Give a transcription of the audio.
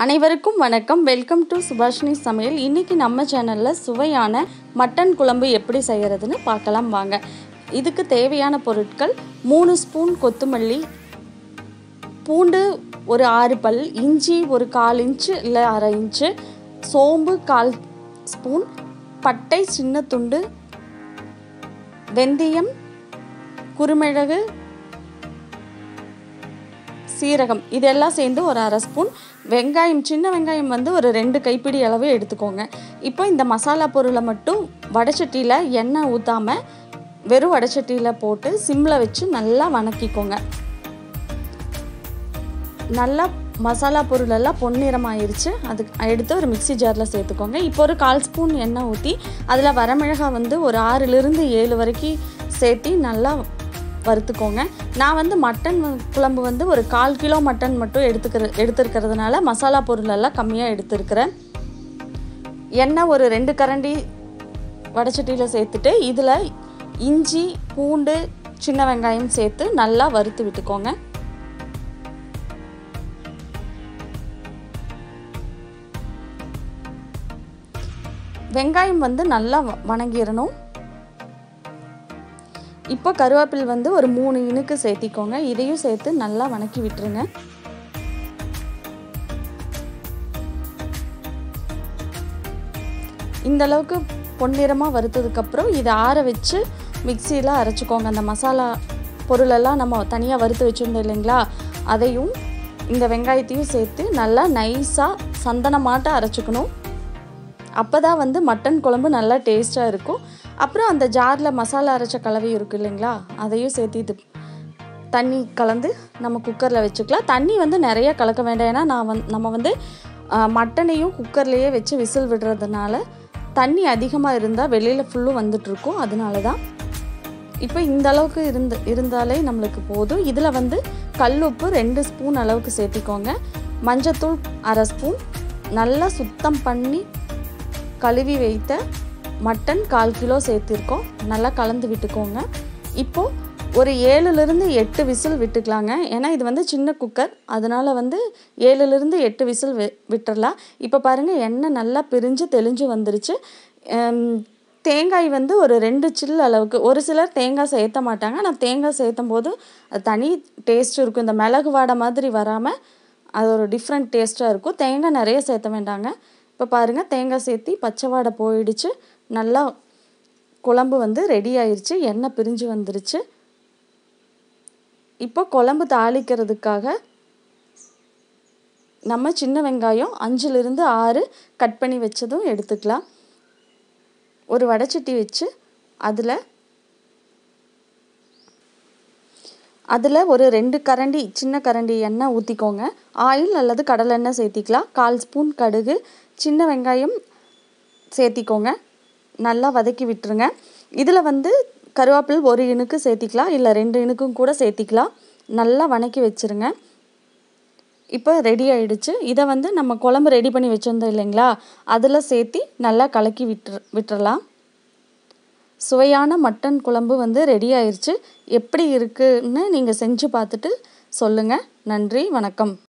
அனைவருக்கும் வணக்கம் welcome to Subhashini சமையல் இன்றைக்கி நம்ம சேனலில் சுவையான மட்டன் குழம்பு எப்படி செய்கிறதுன்னு பார்க்கலாம் வாங்க இதுக்கு தேவையான பொருட்கள் மூணு ஸ்பூன் கொத்தமல்லி பூண்டு ஒரு ஆறு பல் இஞ்சி ஒரு கால் இன்ச்சு இல்லை அரை இன்ச்சு சோம்பு கால் ஸ்பூன் பட்டை சின்ன துண்டு வெந்தயம் குருமிளகு சீரகம் இதெல்லாம் சேர்ந்து ஒரு அரை ஸ்பூன் வெங்காயம் சின்ன வெங்காயம் வந்து ஒரு ரெண்டு கைப்பிடி அளவு எடுத்துக்கோங்க இப்போ இந்த மசாலா பொருளை மட்டும் வடைச்சட்டியில் எண்ணெய் ஊற்றாமல் வெறும் வடைச்சட்டியில் போட்டு சிம்மில் வச்சு நல்லா வணக்கிக்கோங்க நல்லா மசாலா பொருளெல்லாம் பொன்னிறமாயிருச்சு அதுக்கு எடுத்து ஒரு மிக்சி ஜாரில் சேர்த்துக்கோங்க இப்போ ஒரு கால் ஸ்பூன் எண்ணெய் ஊற்றி அதில் வரமிளகாய் வந்து ஒரு ஆறுலேருந்து ஏழு வரைக்கும் சேர்த்து நல்லா வறுத்துக்கோங்க நான் வந்து மட்டன் குழம்பு வந்து ஒரு கால் கிலோ மட்டன் மட்டும் எடுத்துக்கிற எடுத்துருக்கிறதுனால மசாலா பொருளெல்லாம் கம்மியாக எடுத்துருக்கிறேன் எண்ணெய் ஒரு ரெண்டு கரண்டி வடைச்சட்டியில் சேர்த்துட்டு இதில் இஞ்சி பூண்டு சின்ன வெங்காயம் சேர்த்து நல்லா வறுத்து விட்டுக்கோங்க வெங்காயம் வந்து நல்லா வணங்கிடணும் இப்போ கருவேப்பில் வந்து ஒரு மூணு இனுக்கு சேர்த்திக்கோங்க இதையும் சேர்த்து நல்லா வணக்கி விட்டுருங்க இந்த அளவுக்கு பொன்னிறமாக வறுத்ததுக்கப்புறம் இதை ஆற வச்சு மிக்சியில் அரைச்சிக்கோங்க அந்த மசாலா பொருளெல்லாம் நம்ம தனியாக வறுத்து வச்சுருந்தோம் இல்லைங்களா அதையும் இந்த வெங்காயத்தையும் சேர்த்து நல்லா நைஸாக சந்தனமாட்ட அரைச்சிக்கணும் அப்போ தான் வந்து மட்டன் குழம்பு நல்லா டேஸ்ட்டாக இருக்கும் அப்புறம் அந்த ஜாரில் மசாலா அரைச்ச கலவை இருக்குது இல்லைங்களா அதையும் சேர்த்து இது தண்ணி கலந்து நம்ம குக்கரில் வச்சுக்கலாம் தண்ணி வந்து நிறைய கலக்க வேண்டாம் ஏன்னா நான் வந் நம்ம வந்து மட்டனையும் குக்கர்லேயே வச்சு விசில் விடுறதுனால தண்ணி அதிகமாக இருந்தால் வெளியில் ஃபுல்லும் வந்துட்டுருக்கும் அதனால தான் இப்போ இந்த அளவுக்கு இருந்து இருந்தாலே நம்மளுக்கு போதும் இதில் வந்து கல் உப்பு ரெண்டு ஸ்பூன் அளவுக்கு சேர்த்திக்கோங்க மஞ்சத்தூள் அரை ஸ்பூன் நல்லா சுத்தம் பண்ணி கழுவி வைத்த மட்டன் கால் கிலோ சேர்த்துருக்கோம் நல்லா கலந்து விட்டுக்கோங்க இப்போது ஒரு ஏழுலேருந்து எட்டு விசில் விட்டுக்கலாங்க ஏன்னா இது வந்து சின்ன குக்கர் அதனால் வந்து ஏழுலேருந்து எட்டு விசில் வி விட்டுறலாம் இப்போ பாருங்கள் எண்ணெய் நல்லா பிரிஞ்சு தெளிஞ்சு வந்துருச்சு தேங்காய் வந்து ஒரு ரெண்டு சில் அளவுக்கு ஒரு சிலர் தேங்காய் சேர்த்த மாட்டாங்க ஆனால் தேங்காய் சேர்த்தும் போது அது தனி டேஸ்ட் இருக்கும் இந்த மிளகு வாடை மாதிரி வராமல் அது ஒரு டிஃப்ரெண்ட் டேஸ்ட்டாக இருக்கும் தேங்காய் நிறைய சேர்த்த வேண்டாங்க இப்போ பாருங்கள் தேங்காய் சேர்த்தி பச்சை வாடை போயிடுச்சு நல்லா குழம்பு வந்து ரெடி ஆயிடுச்சு எண்ணெய் பிரிஞ்சு வந்துருச்சு இப்போ குழம்பு தாளிக்கிறதுக்காக நம்ம சின்ன வெங்காயம் அஞ்சுலேருந்து ஆறு கட் பண்ணி வச்சதும் எடுத்துக்கலாம் ஒரு வடைச்சட்டி வச்சு அதில் அதில் ஒரு ரெண்டு கரண்டி சின்ன கரண்டி எண்ணெய் ஊற்றிக்கோங்க ஆயில் அல்லது கடலெண்ணெய் சேர்த்திக்கலாம் கால் ஸ்பூன் கடுகு சின்ன வெங்காயம் சேர்த்திக்கோங்க நல்லா வதக்கி விட்டுருங்க இதில் வந்து கருவேப்பில் ஒரு இனுக்கு சேர்த்திக்கலாம் இல்லை ரெண்டு இனுக்கும் கூட சேர்த்திக்கலாம் நல்லா வணக்கி வச்சுருங்க இப்போ ரெடி ஆகிடுச்சு இதை வந்து நம்ம குழம்பு ரெடி பண்ணி வச்சுருந்தோம் இல்லைங்களா அதில் சேர்த்தி நல்லா கலக்கி விட்டுரு விட்டுறலாம் சுவையான மட்டன் குழம்பு வந்து ரெடி ஆயிடுச்சு எப்படி இருக்குன்னு நீங்கள் செஞ்சு பார்த்துட்டு சொல்லுங்கள் நன்றி வணக்கம்